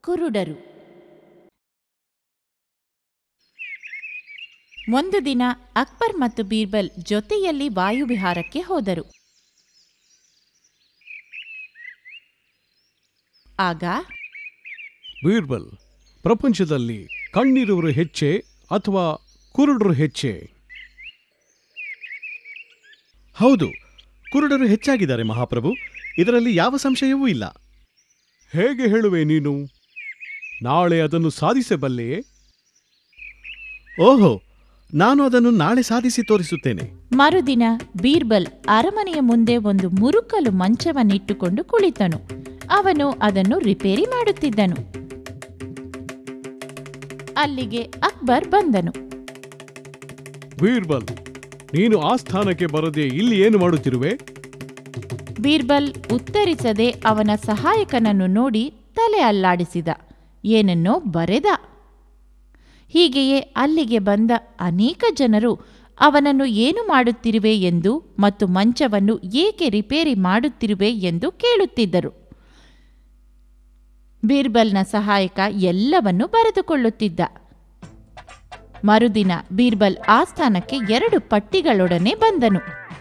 ಕುರುಡರು ಒಂದು ದಿನ ಅಕ್ಬರ್ ಮತ್ತು ಬೀರ್ಬಲ್ ಜೊತೆಯಲ್ಲಿ ವಾಯುವಿಹಾರಕ್ಕೆ ಹೋದರು ಆಗ ಬೀರ್ಬಲ್ ಪ್ರಪಂಚದಲ್ಲಿ ಕಣ್ಣಿರುವರು ಹೆಚ್ಚೆ ಅಥವಾ ಕುರುಡರು ಹೆಚ್ಚೆ ಹೌದು ಕುರುಡರು ಹೆಚ್ಚಾಗಿದ್ದಾರೆ ಮಹಾಪ್ರಭು ಇದರಲ್ಲಿ ಯಾವ ಸಂಶಯವೂ ಇಲ್ಲ ಹೇಗೆ ಹೇಳುವೆ ನೀನು ನಾಳೆ ಅದನ್ನು ಸಾಧಿಸಬಲ್ಲೆಯೇ ಓಹೋ ನಾನು ಅದನ್ನು ನಾಳೆ ಸಾಧಿಸಿ ತೋರಿಸುತ್ತೇನೆ ಮರುದಿನ ಬೀರ್ಬಲ್ ಅರಮನೆಯ ಮುಂದೆ ಒಂದು ಮುರುಕಲು ಮಂಚವನ್ನಿಟ್ಟುಕೊಂಡು ಕುಳಿತನು ಅವನು ಅದನ್ನು ರಿಪೇರಿ ಮಾಡುತ್ತಿದ್ದನು ಅಲ್ಲಿಗೆ ಅಕ್ಬರ್ ಬಂದನು ಬೀರ್ಬಲ್ ನೀನು ಆ ಸ್ಥಾನಕ್ಕೆ ಬರದೆ ಇಲ್ಲಿ ಏನು ಮಾಡುತ್ತಿರುವೆ ಬೀರ್ಬಲ್ ಉತ್ತರಿಸದೆ ಅವನ ಸಹಾಯಕನನ್ನು ನೋಡಿ ತಲೆ ಅಲ್ಲಾಡಿಸಿದ ಏನನ್ನೋ ಬರೆದ ಹೀಗೆಯೇ ಅಲ್ಲಿಗೆ ಬಂದ ಅನೇಕ ಜನರು ಅವನನ್ನು ಏನು ಮಾಡುತ್ತಿರುವೆ ಎಂದು ಮತ್ತು ಮಂಚವನ್ನು ಏಕೆ ರಿಪೇರಿ ಮಾಡುತ್ತಿರುವೆ ಎಂದು ಕೇಳುತ್ತಿದ್ದರು ಬೀರ್ಬಲ್ನ ಸಹಾಯಕ ಎಲ್ಲವನ್ನೂ ಬರೆದುಕೊಳ್ಳುತ್ತಿದ್ದ ಮರುದಿನ ಬೀರ್ಬಲ್ ಆ ಸ್ಥಾನಕ್ಕೆ ಎರಡು ಪಟ್ಟಿಗಳೊಡನೆ ಬಂದನು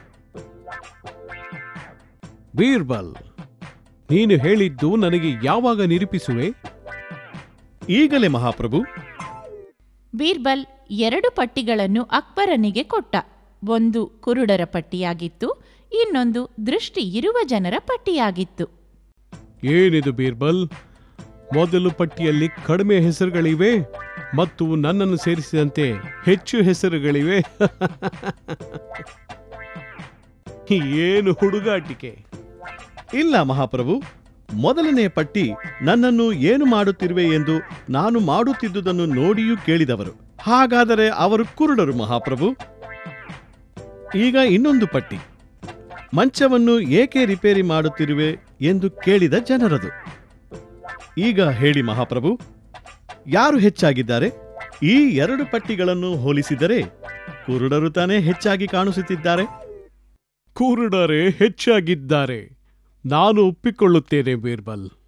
ಬೀರ್ಬಲ್ ನೀನು ಹೇಳಿದ್ದು ನನಗೆ ಯಾವಾಗ ನಿರೂಪಿಸುವೆ ಈಗಲೇ ಮಹಾಪ್ರಭು ಬೀರ್ಬಲ್ ಎರಡು ಪಟ್ಟಿಗಳನ್ನು ಅಕ್ಬರನಿಗೆ ಕೊಟ್ಟ ಒಂದು ಕುರುಡರ ಪಟ್ಟಿಯಾಗಿತ್ತು ಇನ್ನೊಂದು ದೃಷ್ಟಿ ಇರುವ ಜನರ ಪಟ್ಟಿಯಾಗಿತ್ತು ಏನಿದು ಬೀರ್ಬಲ್ ಮೊದಲು ಪಟ್ಟಿಯಲ್ಲಿ ಕಡಿಮೆ ಹೆಸರುಗಳಿವೆ ಮತ್ತು ನನ್ನನ್ನು ಸೇರಿಸಿದಂತೆ ಹೆಚ್ಚು ಹೆಸರುಗಳಿವೆ ಏನು ಹುಡುಗಾಟಿಕೆ ಇಲ್ಲ ಮಹಾಪ್ರಭು ಮೊದಲನೆಯ ಪಟ್ಟಿ ನನ್ನನ್ನು ಏನು ಮಾಡುತ್ತಿರುವೆ ಎಂದು ನಾನು ಮಾಡುತ್ತಿದ್ದುದನ್ನು ನೋಡಿಯೂ ಕೇಳಿದವರು ಹಾಗಾದರೆ ಅವರು ಕುರುಡರು ಮಹಾಪ್ರಭು ಈಗ ಇನ್ನೊಂದು ಪಟ್ಟಿ ಮಂಚವನ್ನು ಏಕೆ ರಿಪೇರಿ ಮಾಡುತ್ತಿರುವೆ ಎಂದು ಕೇಳಿದ ಜನರದು ಈಗ ಹೇಳಿ ಮಹಾಪ್ರಭು ಯಾರು ಹೆಚ್ಚಾಗಿದ್ದಾರೆ ಈ ಎರಡು ಪಟ್ಟಿಗಳನ್ನು ಹೋಲಿಸಿದರೆ ಕುರುಡರು ತಾನೇ ಹೆಚ್ಚಾಗಿ ಕಾಣಿಸುತ್ತಿದ್ದಾರೆ ಕುರುಡರೇ ಹೆಚ್ಚಾಗಿದ್ದಾರೆ ನಾನು ಒಪ್ಪಿಕೊಳ್ಳುತ್ತೇನೆ ಬೀರ್ಬಲ್